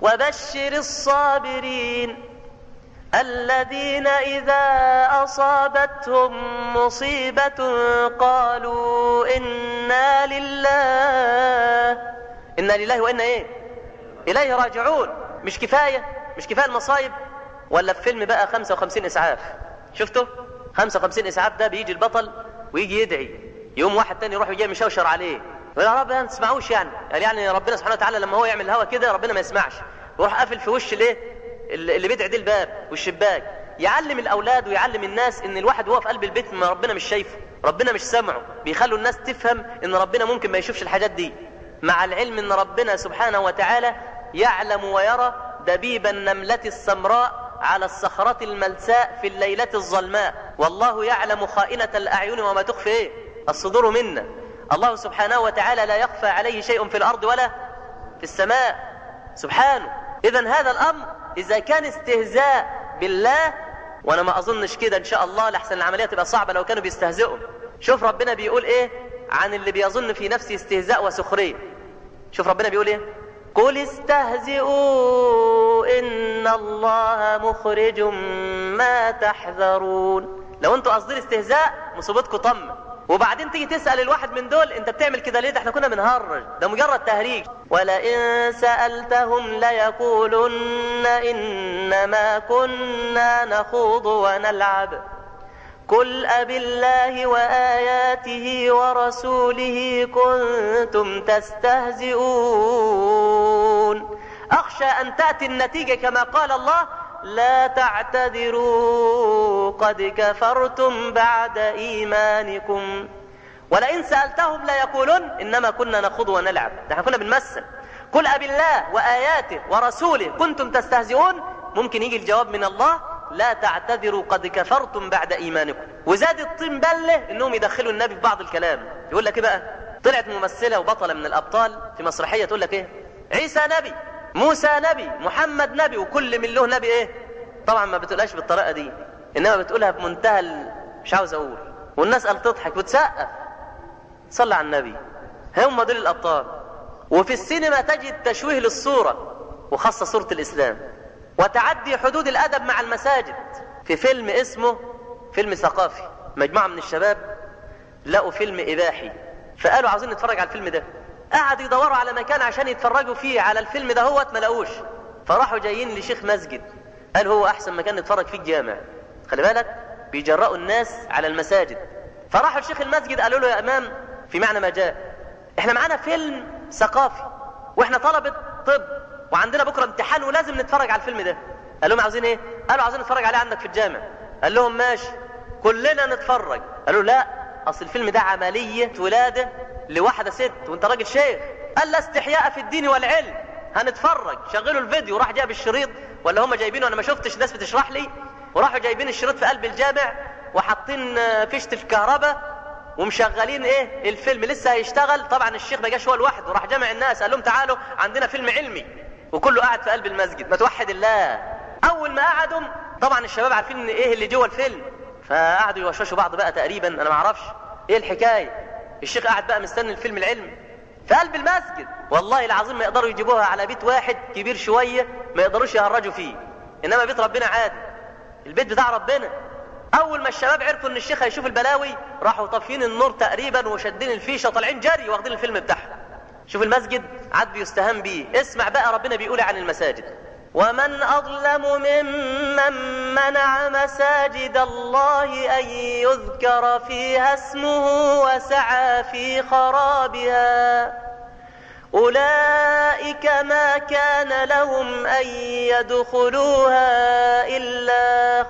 وبشر الصابرين الذين إذا أصابتهم مصيبة قالوا إنا لله إنا لله وإنا إيه إليه راجعون مش كفاية مش كفاية المصايب ولا في فيلم بقى 55 إسعاف شفتوا 55 إسعاف ده بيجي البطل ويجي يدعي يوم واحد تاني يروح يجي مشوشر عليه يقول يا رب ما تسمعوش يعني قال يعني ربنا سبحانه وتعالى لما هو يعمل الهوا كده ربنا ما يسمعش يروح قافل في وش الايه اللي بيدعي دي الباب والشباك يعلم الاولاد ويعلم الناس ان الواحد وهو في قلب البيت ما ربنا مش شايفه ربنا مش سامعه بيخلوا الناس تفهم ان ربنا ممكن ما يشوفش الحاجات دي مع العلم ان ربنا سبحانه وتعالى يعلم ويرى دبيب النملة السمراء على الصخرة الملساء في الليلة الظلماء والله يعلم خائنة الأعين وما تخفي إيه؟ الصدور منا الله سبحانه وتعالى لا يخفى عليه شيء في الأرض ولا في السماء سبحانه إذا هذا الأمر إذا كان استهزاء بالله وأنا ما أظنش كده إن شاء الله لحسن العملية تبقى صعبة لو كانوا بيستهزئوا شوف ربنا بيقول إيه عن اللي بيظن في نفسه استهزاء وسخرية شوف ربنا بيقول إيه قل استهزئوا إن الله مخرج ما تحذرون لو انتوا قصدين استهزاء مصيبتكم طمه وبعدين تيجي تسأل الواحد من دول انت بتعمل كده ليه ده احنا كنا بنهرج ده مجرد تهريج ولئن سألتهم ليقولن إنما كنا نخوض ونلعب قل أب الله وآياته ورسوله كنتم تستهزئون أخشى أن تأتي النتيجة كما قال الله لا تعتذروا قد كفرتم بعد إيمانكم ولئن سألتهم ليقولون إنما كنا نخوض ونلعب ده احنا كنا بنمثل قل أب الله وآياته ورسوله كنتم تستهزئون ممكن يجي الجواب من الله لا تعتذروا قد كفرتم بعد إيمانكم وزاد الطين بله إنهم يدخلوا النبي في بعض الكلام يقول لك إيه بقى طلعت ممثلة وبطلة من الأبطال في مسرحية تقول لك إيه عيسى نبي موسى نبي محمد نبي وكل من له نبي ايه طبعا ما بتقولهاش بالطريقه دي انما بتقولها بمنتهى مش عاوز اقول والناس قال تضحك وتسقف صلى على النبي هم دول الابطال وفي السينما تجد تشويه للصورة وخاصة صورة الاسلام وتعدي حدود الادب مع المساجد في فيلم اسمه فيلم ثقافي مجموعة من الشباب لقوا فيلم اباحي فقالوا عاوزين نتفرج على الفيلم ده قعدوا يدوروا على مكان عشان يتفرجوا فيه على الفيلم ده هوت ما لقوش فراحوا جايين لشيخ مسجد قال هو احسن مكان نتفرج فيه الجامع خلي بالك بيجرأوا الناس على المساجد فراحوا لشيخ المسجد قالوا له يا امام في معنى ما جاء احنا معانا فيلم ثقافي واحنا طلبة طب وعندنا بكره امتحان ولازم نتفرج على الفيلم ده قال لهم عاوزين ايه قالوا عاوزين نتفرج عليه عندك في الجامع قال لهم ماشي كلنا نتفرج قالوا لا اصل الفيلم ده عملية ولادة لواحدة ست وانت راجل شيخ قال لا استحياء في الدين والعلم هنتفرج شغلوا الفيديو راح جاب الشريط ولا هم جايبينه انا ما شفتش ناس بتشرح لي وراحوا جايبين الشريط في قلب الجامع وحاطين فيشة الكهرباء ومشغلين ايه الفيلم لسه هيشتغل طبعا الشيخ ما جاش هو لوحده راح جمع الناس قال لهم تعالوا عندنا فيلم علمي وكله قاعد في قلب المسجد ما توحد الله اول ما قعدوا طبعا الشباب عارفين ان ايه اللي جوه الفيلم فقعدوا يوشوشوا بعض بقى تقريبا انا ما اعرفش ايه الحكايه الشيخ قاعد بقى مستني الفيلم العلمي في قلب المسجد والله العظيم ما يقدروا يجيبوها على بيت واحد كبير شويه ما يقدروش يهرجوا فيه انما بيت ربنا عادي البيت بتاع ربنا اول ما الشباب عرفوا ان الشيخ هيشوف البلاوي راحوا طافيين النور تقريبا وشادين الفيشه طالعين جري واخدين الفيلم بتاعهم شوف المسجد عاد بيستهان بيه اسمع بقى ربنا بيقول عن المساجد ومن اظلم ممن منع مساجد الله ان يذكر فيها اسمه وسعى في خرابها اولئك ما كان لهم ان يدخلوها الا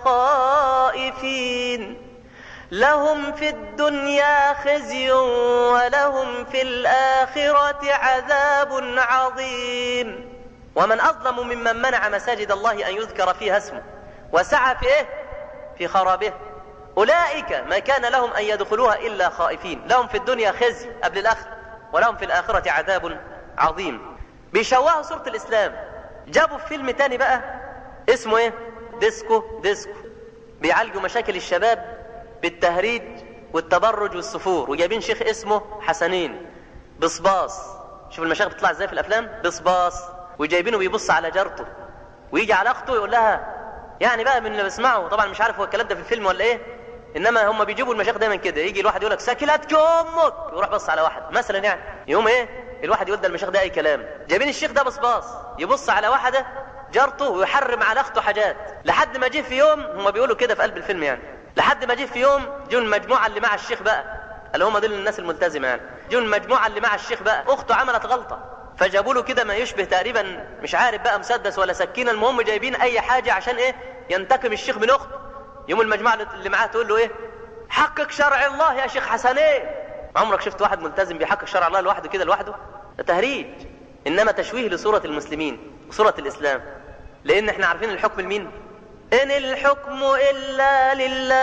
خائفين لهم في الدنيا خزي ولهم في الاخره عذاب عظيم ومن اظلم ممن منع مساجد الله ان يذكر فيها اسمه وسعى في ايه في خرابه اولئك ما كان لهم ان يدخلوها الا خائفين لهم في الدنيا خزي قبل الاخره ولهم في الاخره عذاب عظيم بيشوهوا صوره الاسلام جابوا في فيلم تاني بقى اسمه ايه ديسكو ديسكو بيعالجوا مشاكل الشباب بالتهريج والتبرج والسفور وجايبين شيخ اسمه حسنين بصباص شوف المشايخ بتطلع ازاي في الافلام بصباص وجايبينه بيبص على جارته ويجي على اخته يقول لها يعني بقى من اللي بسمعه طبعا مش عارف هو الكلام ده في الفيلم ولا ايه انما هم بيجيبوا المشايخ دايما كده يجي الواحد يقول لك سكلتك امك ويروح بص على واحد مثلا يعني يوم ايه الواحد يقول ده المشايخ ده اي كلام جايبين الشيخ ده بصباص يبص على واحده جارته ويحرم على اخته حاجات لحد ما جه في يوم هم بيقولوا كده في قلب الفيلم يعني لحد ما جه في يوم جون المجموعه اللي مع الشيخ بقى اللي هم دول الناس الملتزمه يعني جون المجموعه اللي مع الشيخ بقى اخته عملت غلطه فجابوا له كده ما يشبه تقريبا مش عارف بقى مسدس ولا سكينه المهم جايبين اي حاجه عشان ايه ينتقم الشيخ من اخته يوم المجموعه اللي معاه تقول له ايه حقق شرع الله يا شيخ حسنين عمرك شفت واحد ملتزم بيحقق شرع الله لوحده كده لوحده ده تهريج انما تشويه لصوره المسلمين وصوره الاسلام لان احنا عارفين الحكم لمين ان الحكم الا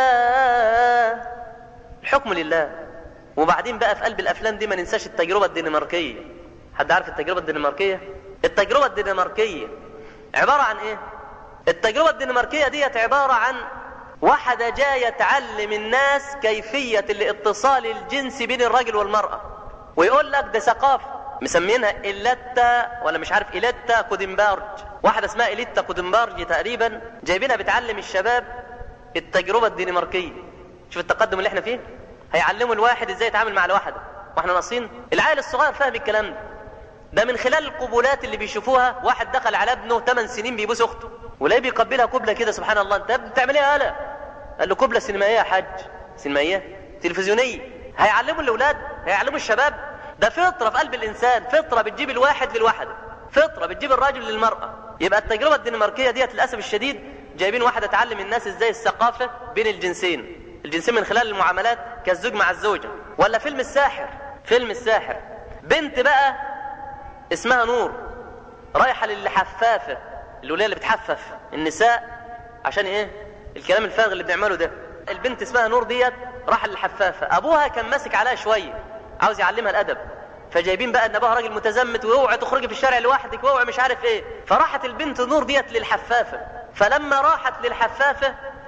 لله الحكم لله وبعدين بقى في قلب الافلام دي ما ننساش التجربه الدنماركيه حد عارف التجربه الدنماركيه التجربه الدنماركيه عباره عن ايه التجربه الدنماركيه ديت عباره عن واحده جايه تعلم الناس كيفيه الاتصال الجنسي بين الرجل والمراه ويقول لك ده ثقافه مسمينها إلتا ولا مش عارف إلتا كودنبارج واحدة اسمها إليتا كودنبارج تقريبا جايبينها بتعلم الشباب التجربة الدنماركية شوف التقدم اللي احنا فيه هيعلموا الواحد ازاي يتعامل مع الواحدة واحنا ناقصين العيل الصغير فاهم الكلام ده ده من خلال القبولات اللي بيشوفوها واحد دخل على ابنه 8 سنين بيبوس اخته ولاقيه بيقبلها قبله كده سبحان الله انت بتعمل ايه يا قال له قبله سينمائيه يا حاج سينمائيه تلفزيونيه هيعلموا الاولاد هيعلموا الشباب ده فطرة في قلب الإنسان فطرة بتجيب الواحد للواحد فطرة بتجيب الراجل للمرأة يبقى التجربة الدنماركية ديت للأسف الشديد جايبين واحدة تعلم الناس ازاي الثقافة بين الجنسين الجنسين من خلال المعاملات كالزوج مع الزوجة ولا فيلم الساحر فيلم الساحر بنت بقى اسمها نور رايحة للحفافة الولية اللي بتحفف النساء عشان ايه الكلام الفارغ اللي بنعمله ده البنت اسمها نور ديت راح للحفافة ابوها كان ماسك عليها شوية عاوز يعلمها الادب فجايبين بقى ان ابوها راجل متزمت واوعي تخرجي في الشارع لوحدك واوعي مش عارف ايه فراحت البنت نور ديت للحفافه فلما راحت للحفافه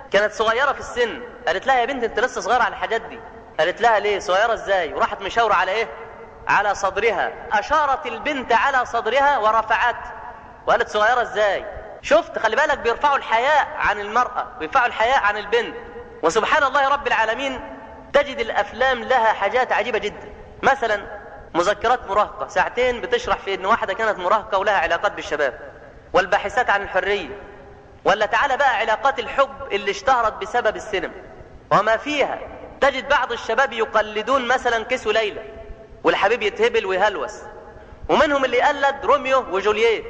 كانت صغيرة في السن قالت لها يا بنت انت لسه صغيرة على الحاجات دي قالت لها ليه صغيرة ازاي وراحت مشاورة على ايه على صدرها اشارت البنت على صدرها ورفعت وقالت صغيرة ازاي شفت خلي بالك بيرفعوا الحياء عن المرأة بيرفعوا الحياء عن البنت وسبحان الله رب العالمين تجد الافلام لها حاجات عجيبة جدا مثلا مذكرات مراهقة ساعتين بتشرح في ان واحدة كانت مراهقة ولها علاقات بالشباب والباحثات عن الحرية ولا تعالى بقى علاقات الحب اللي اشتهرت بسبب السينما وما فيها تجد بعض الشباب يقلدون مثلا كسو ليلى والحبيب يتهبل ويهلوس ومنهم اللي قلد روميو وجولييت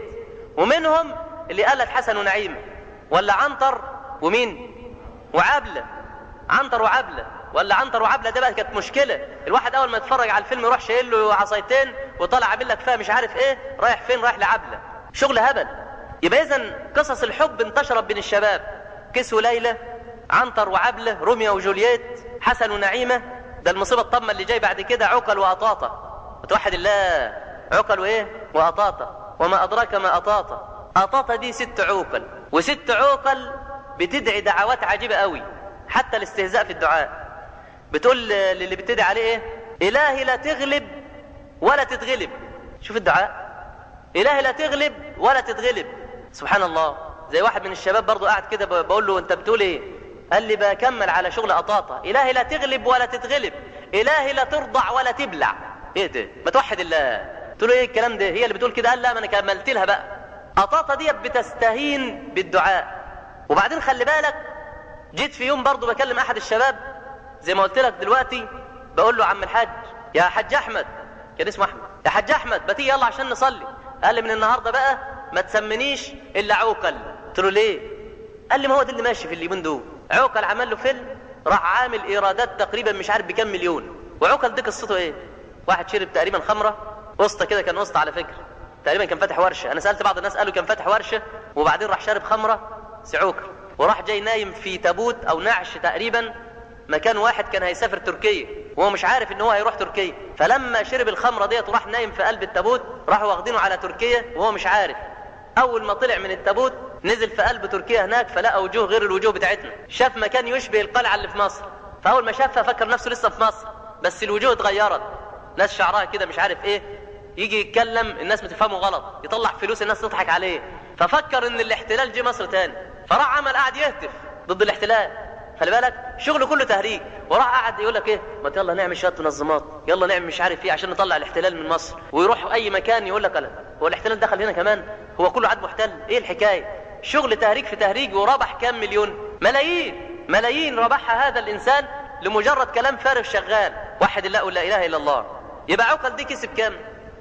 ومنهم اللي قلد حسن ونعيمة ولا عنتر ومين وعبلة عنتر وعبلة ولا عنتر وعبلة ده بقى كانت مشكلة الواحد اول ما يتفرج على الفيلم يروح شايل له عصايتين وطالع عامل لك فيها مش عارف ايه رايح فين رايح لعبلة شغل هبل يبقى اذا قصص الحب انتشرت بين الشباب كسو ليلى عنتر وعبلة روميو وجولييت حسن ونعيمة ده المصيبة الطمة اللي جاي بعد كده عقل وأطاطة وتوحد الله عقل وإيه وأطاطة وما أدراك ما أطاطة أطاطة دي ست عوقل وست عوقل بتدعي دعوات عجيبة قوي حتى الاستهزاء في الدعاء بتقول للي بتدعي عليه ايه إلهي لا تغلب ولا تتغلب شوف الدعاء إلهي لا تغلب ولا تتغلب سبحان الله زي واحد من الشباب برضو قاعد كده بقول له انت بتقول ايه قال لي بكمل على شغل قطاطة إلهي لا تغلب ولا تتغلب إلهي لا ترضع ولا تبلع ايه ده ما توحد الله قلت له ايه الكلام ده هي اللي بتقول كده قال لا ما انا كملت لها بقى قطاطة دي بتستهين بالدعاء وبعدين خلي بالك جيت في يوم برضو بكلم احد الشباب زي ما قلت لك دلوقتي بقول له عم الحاج يا حاج احمد كان اسمه احمد يا حاج احمد ما تيجي يلا عشان نصلي قال لي من النهارده بقى ما تسمنيش الا عوكل قلت له ليه قال لي ما هو ده اللي ماشي في اليومين دول عوكل عمل له فيلم راح عامل ايرادات تقريبا مش عارف بكام مليون وعوكل دي قصته ايه واحد شرب تقريبا خمره وسطى كده كان وسطى على فكره تقريبا كان فاتح ورشه انا سالت بعض الناس قالوا كان فاتح ورشه وبعدين راح شارب خمره سعوكل وراح جاي نايم في تابوت او نعش تقريبا مكان واحد كان هيسافر تركيا وهو مش عارف ان هو هيروح تركيا فلما شرب الخمره ديت وراح نايم في قلب التابوت راحوا واخدينه على تركيا وهو مش عارف اول ما طلع من التابوت نزل في قلب تركيا هناك فلقى وجوه غير الوجوه بتاعتنا شاف مكان يشبه القلعه اللي في مصر فاول ما شافها فكر نفسه لسه في مصر بس الوجوه اتغيرت ناس شعرها كده مش عارف ايه يجي يتكلم الناس بتفهمه غلط يطلع فلوس الناس تضحك عليه ففكر ان الاحتلال جه مصر تاني فراح عمل قاعد يهتف ضد الاحتلال خلي بالك شغله كله تهريج وراح قاعد يقول لك ايه ما يلا نعمل شويه منظمات يلا نعمل مش عارف ايه عشان نطلع الاحتلال من مصر ويروح اي مكان يقول لك لا هو الاحتلال دخل هنا كمان هو كله عاد محتل ايه الحكايه شغل تهريج في تهريج وربح كام مليون ملايين ملايين ربحها هذا الانسان لمجرد كلام فارغ شغال وحد الله ولا اله الا الله يبقى عقل دي كسب كام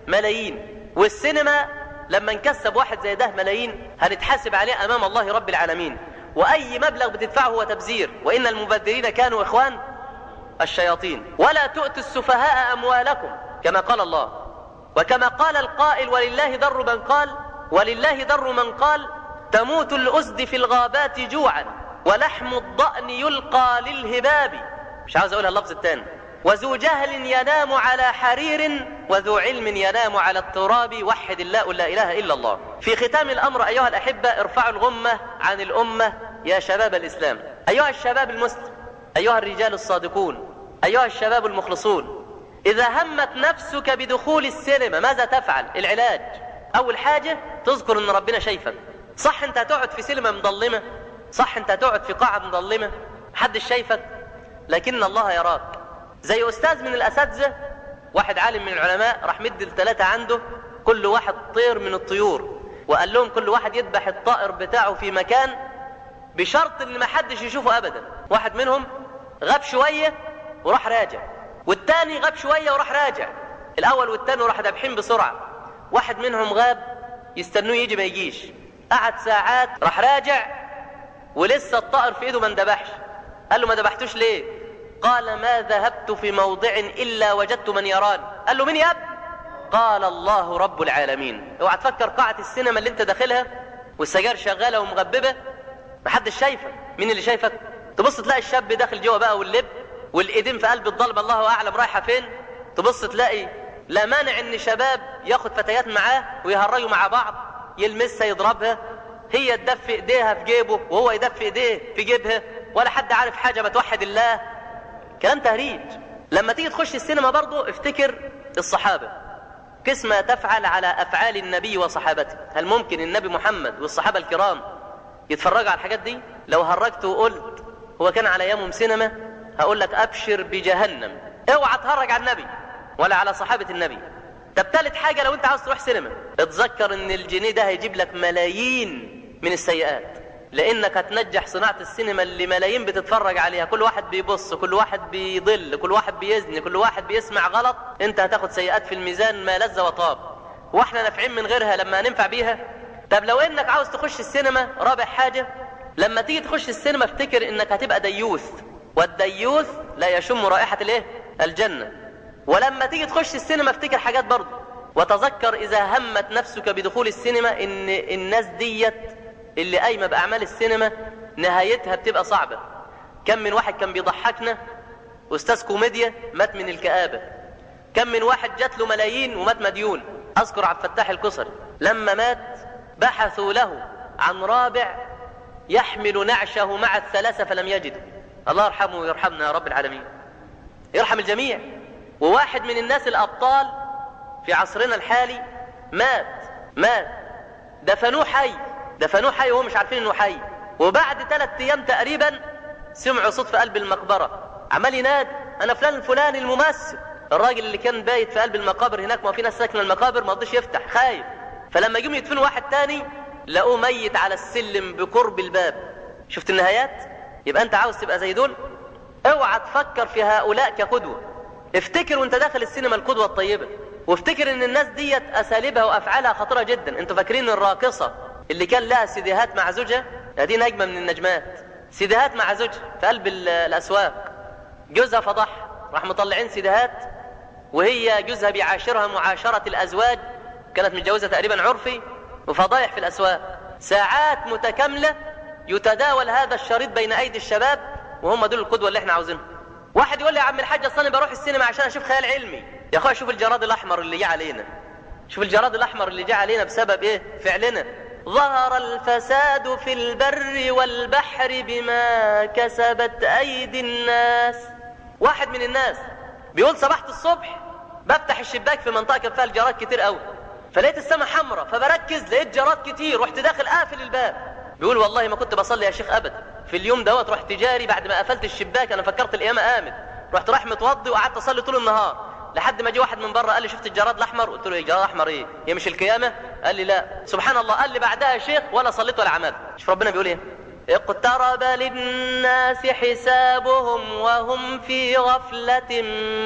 ملايين والسينما لما نكسب واحد زي ده ملايين هنتحاسب عليه امام الله رب العالمين واي مبلغ بتدفعه هو تبذير وان المبذرين كانوا اخوان الشياطين ولا تؤتوا السفهاء اموالكم كما قال الله وكما قال القائل ولله در من قال ولله در من قال تموت الاسد في الغابات جوعا ولحم الضأن يلقى للهباب مش عاوز اقولها اللفظ الثاني وذو جهل ينام على حرير وذو علم ينام على التراب وحد الله لا اله الا الله في ختام الامر ايها الاحبه ارفعوا الغمه عن الامه يا شباب الاسلام ايها الشباب المسلم ايها الرجال الصادقون ايها الشباب المخلصون اذا همت نفسك بدخول السينما ماذا تفعل العلاج اول حاجه تذكر ان ربنا شايفك صح انت هتقعد في سينما مظلمه صح انت هتقعد في قاعه مظلمه محدش شايفك لكن الله يراك زي استاذ من الاساتذه واحد عالم من العلماء راح مد الثلاثه عنده كل واحد طير من الطيور وقال لهم كل واحد يذبح الطائر بتاعه في مكان بشرط ان ما حدش يشوفه ابدا واحد منهم غاب شويه وراح راجع والتاني غاب شويه وراح راجع الاول والتاني راح دابحين بسرعه واحد منهم غاب يستنوه يجي ما يجيش قعد ساعات راح راجع ولسه الطائر في ايده ما اندبحش قال له ما ذبحتوش ليه قال ما ذهبت في موضع الا وجدت من يراني قال له مين يا ابني قال الله رب العالمين اوعى تفكر قاعه السينما اللي انت داخلها والسجاير شغاله ومغببه محدش شايفك مين اللي شايفك تبص تلاقي الشاب داخل جوه بقى واللب والايدين في قلب الضلمه الله اعلم رايحه فين تبص تلاقي لا مانع ان شباب ياخد فتيات معاه ويهرجوا مع بعض يلمسها يضربها هي تدفي ايديها في جيبه وهو يدفي ايديه في جيبها ولا حد عارف حاجة بتوحد الله كلام تهريج لما تيجي تخش السينما برضو افتكر الصحابة قس ما تفعل على أفعال النبي وصحابته هل ممكن النبي محمد والصحابة الكرام يتفرجوا على الحاجات دي لو هرجت وقلت هو كان على يوم سينما هقول لك أبشر بجهنم اوعى تهرج على النبي ولا على صحابة النبي طب تالت حاجة لو انت عاوز تروح سينما اتذكر ان الجنيه ده هيجيب لك ملايين من السيئات لانك هتنجح صناعة السينما اللي ملايين بتتفرج عليها كل واحد بيبص كل واحد بيضل كل واحد بيزني كل واحد بيسمع غلط انت هتاخد سيئات في الميزان ما لذ وطاب واحنا نافعين من غيرها لما هننفع بيها طب لو انك عاوز تخش السينما رابع حاجة لما تيجي تخش السينما افتكر انك هتبقى ديوث والديوث لا يشم رائحة الايه الجنة ولما تيجي تخش السينما افتكر حاجات برضه وتذكر اذا همت نفسك بدخول السينما ان الناس ديت اللي قايمه باعمال السينما نهايتها بتبقى صعبه كم من واحد كان بيضحكنا استاذ كوميديا مات من الكآبه كم من واحد جات له ملايين ومات مديون اذكر عبد الفتاح الكسري لما مات بحثوا له عن رابع يحمل نعشه مع الثلاثه فلم يجدوا الله يرحمه ويرحمنا يا رب العالمين يرحم الجميع وواحد من الناس الابطال في عصرنا الحالي مات مات دفنوه حي دفنوه حي وهو مش عارفين انه حي وبعد ثلاث ايام تقريبا سمعوا صوت في قلب المقبره عمال ينادي انا فلان الفلاني الممثل الراجل اللي كان بايت في قلب المقابر هناك ما في ناس ساكنه المقابر ما رضيش يفتح خايف فلما جم يدفنوا واحد تاني لقوه ميت على السلم بقرب الباب شفت النهايات يبقى انت عاوز تبقى زي دول اوعى تفكر في هؤلاء كقدوه افتكر وانت داخل السينما القدوه الطيبه وافتكر ان الناس ديت اساليبها وافعالها خطيره جدا انتوا فاكرين الراقصه اللي كان لها سيديهات مع زوجها دي نجمه من النجمات سيديهات مع زوجها في قلب الاسواق جوزها فضح راح مطلعين سيديهات وهي جوزها بيعاشرها معاشره الازواج كانت متجوزه تقريبا عرفي وفضايح في الاسواق ساعات متكامله يتداول هذا الشريط بين ايدي الشباب وهم دول القدوه اللي احنا عاوزينها واحد يقول لي يا عم الحاج اصل انا بروح السينما عشان اشوف خيال علمي يا اخويا شوف الجراد الاحمر اللي جه علينا شوف الجراد الاحمر اللي جه علينا بسبب ايه فعلنا ظهر الفساد في البر والبحر بما كسبت ايدي الناس واحد من الناس بيقول صباحة الصبح بفتح الشباك في منطقة كان فيها الجراد كتير قوي فلقيت السماء حمراء فبركز لقيت جراد كتير رحت داخل قافل الباب بيقول والله ما كنت بصلي يا شيخ ابدا في اليوم دوت رحت جاري بعد ما قفلت الشباك انا فكرت القيامه قامت رحت رايح متوضي وقعدت اصلي طول النهار لحد ما جه واحد من بره قال لي شفت الجراد الاحمر قلت له ايه الجراد الاحمر ايه هي مش القيامه قال لي لا سبحان الله قال لي بعدها يا شيخ ولا صليت ولا عملت شوف ربنا بيقول ايه اقترب للناس حسابهم وهم في غفلة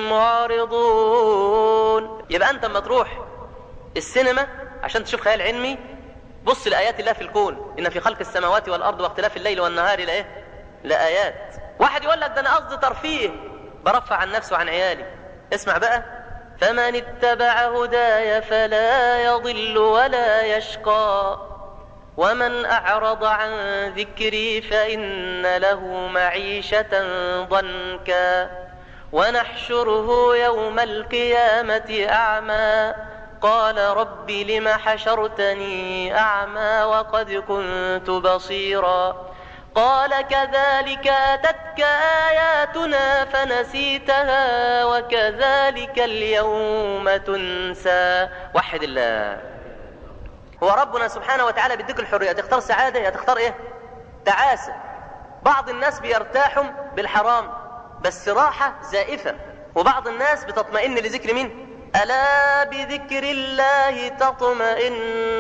معرضون يبقى انت لما تروح السينما عشان تشوف خيال علمي بص لآيات الله في الكون إن في خلق السماوات والأرض واختلاف الليل والنهار لإيه؟ لآيات واحد يقول لك ده أنا قصدي ترفيه برفع عن نفسي وعن عيالي اسمع بقى فمن اتبع هداي فلا يضل ولا يشقى ومن أعرض عن ذكري فإن له معيشة ضنكا ونحشره يوم القيامة أعمى قال رب لم حشرتني أعمى وقد كنت بصيرا قال كذلك أتتك آياتنا فنسيتها وكذلك اليوم تنسى وحد الله هو ربنا سبحانه وتعالى بيديك الحرية تختار سعادة يا تختار ايه تعاسة بعض الناس بيرتاحوا بالحرام بس راحة زائفة وبعض الناس بتطمئن لذكر مين ألا بذكر الله تطمئن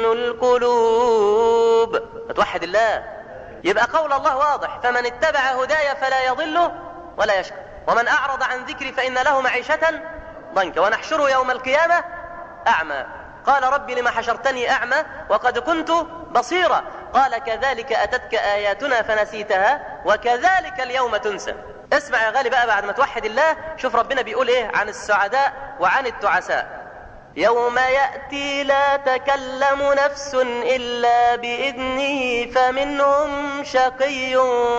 القلوب توحد الله يبقى قول الله واضح فمن اتبع هداي فلا يضل ولا يشقى ومن أعرض عن ذكري فإن له معيشة ضنكا ونحشره يوم القيامة أعمى قال رب لما حشرتني أعمى وقد كنت بصيرا قال كذلك أتتك آياتنا فنسيتها وكذلك اليوم تنسى اسمع يا غالي بقى بعد ما توحد الله شوف ربنا بيقول ايه عن السعداء وعن التعساء يوم يأتي لا تكلم نفس إلا بإذنه فمنهم شقي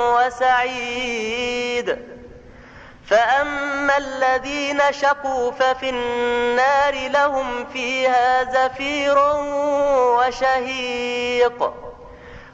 وسعيد فأما الذين شقوا ففي النار لهم فيها زفير وشهيق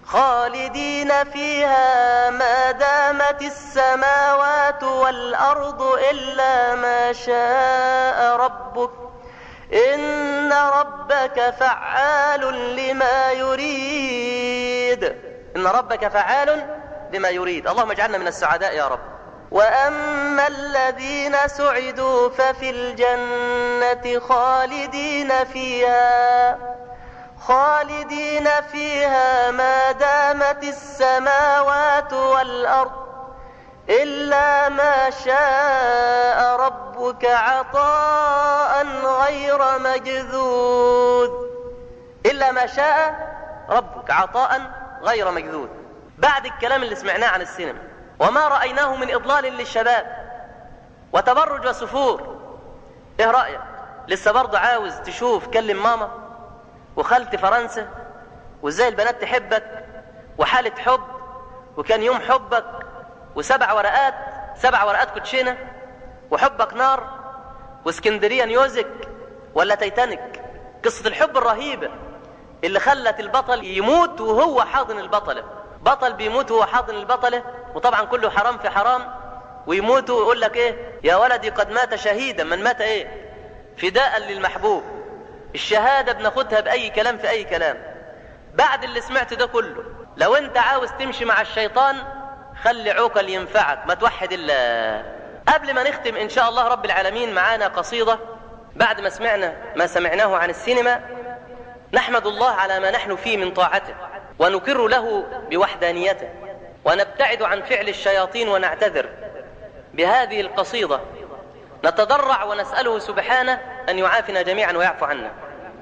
خالدين فيها ما دامت السماوات والأرض إلا ما شاء ربك إن ربك فعال لما يريد إن ربك فعال لما يريد اللهم اجعلنا من السعداء يا رب وأما الذين سعدوا ففي الجنة خالدين فيها خالدين فيها ما دامت السماوات والأرض إلا ما شاء ربك عطاء غير مجذوذ إلا ما شاء ربك عطاء غير مجذوذ بعد الكلام اللي سمعناه عن السينما وما رأيناه من إضلال للشباب وتبرج وسفور إيه رأيك لسه برضه عاوز تشوف كلم ماما وخالتي فرنسا وازاي البنات تحبك وحالة حب وكان يوم حبك وسبع ورقات سبع ورقات كوتشينة وحبك نار واسكندرية نيوزك ولا تيتانيك قصة الحب الرهيبة اللي خلت البطل يموت وهو حاضن البطلة بطل بيموت وهو حاضن البطلة وطبعا كله حرام في حرام ويموت ويقول لك ايه يا ولدي قد مات شهيدا من مات ايه فداء للمحبوب الشهادة بناخدها بأي كلام في أي كلام بعد اللي سمعت ده كله لو انت عاوز تمشي مع الشيطان خلي عوكل ينفعك ما توحد الله قبل ما نختم إن شاء الله رب العالمين معانا قصيدة بعد ما سمعنا ما سمعناه عن السينما نحمد الله على ما نحن فيه من طاعته ونكر له بوحدانيته ونبتعد عن فعل الشياطين ونعتذر بهذه القصيدة نتضرع ونسأله سبحانه أن يعافنا جميعا ويعفو عنا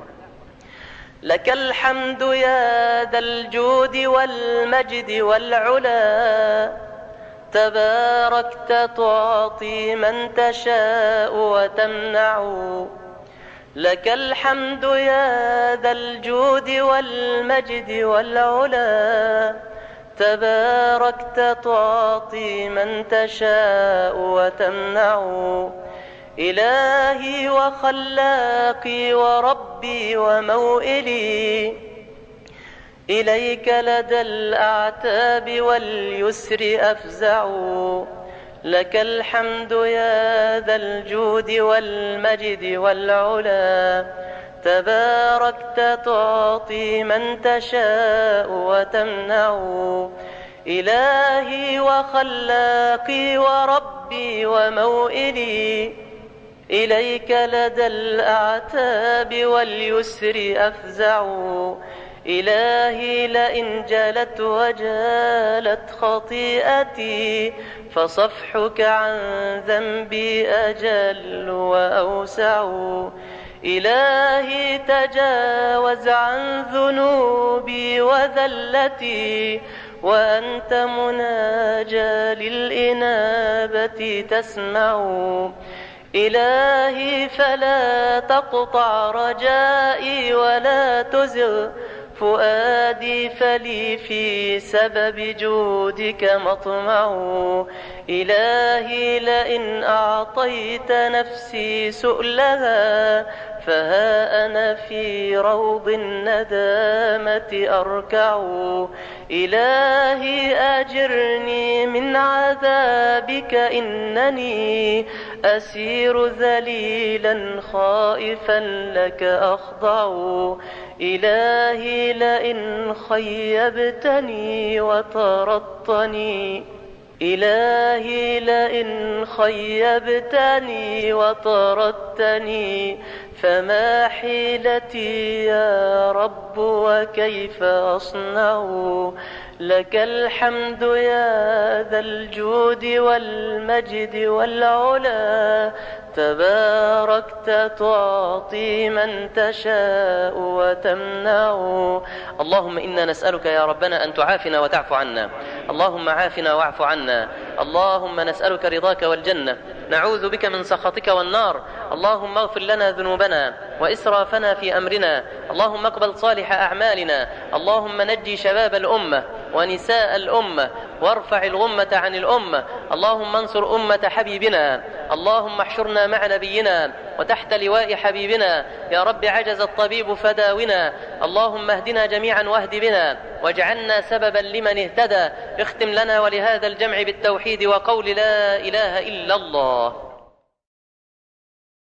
لك الحمد يا ذا الجود والمجد والعلا تباركت تعطي من تشاء وتمنع لك الحمد يا ذا الجود والمجد والعلا تباركت تعطي من تشاء وتمنع إلهي وخلاقي وربي وموئلي إليك لدى الأعتاب واليسر أفزع لك الحمد يا ذا الجود والمجد والعلا تباركت تعطي من تشاء وتمنع إلهي وخلاقي وربي وموئلي إليك لدى الأعتاب واليسر أفزع إلهي لئن جلت وجالت خطيئتي فصفحك عن ذنبي أجل وأوسع إلهي تجاوز عن ذنوبي وذلتي وأنت مناجى للإنابة تسمع إلهي فلا تقطع رجائي ولا تزغ فؤادي فلي في سبب جودك مطمع إلهي لئن أعطيت نفسي سؤلها فها أنا في روض الندامة أركع إلهي أجرني من عذابك إنني أسير ذليلا خائفا لك أخضع إلهي لئن خيبتني وطردتني إلهي لئن خيبتني وطردتني فما حيلتي يا رب وكيف أصنع لك الحمد يا ذا الجود والمجد والعلا تباركت تعطي من تشاء وتمنع اللهم إنا نسألك يا ربنا أن تعافنا وتعفو عنا اللهم عافنا واعف عنا اللهم نسألك رضاك والجنة نعوذ بك من سخطك والنار اللهم اغفر لنا ذنوبنا وإسرافنا في أمرنا اللهم اقبل صالح أعمالنا اللهم نجي شباب الأمة ونساء الأمة وارفع الغمة عن الأمة اللهم انصر أمة حبيبنا اللهم احشرنا مع نبينا وتحت لواء حبيبنا يا رب عجز الطبيب فداونا اللهم اهدنا جميعا واهد بنا واجعلنا سببا لمن اهتدى اختم لنا ولهذا الجمع بالتوحيد وقول لا إله إلا الله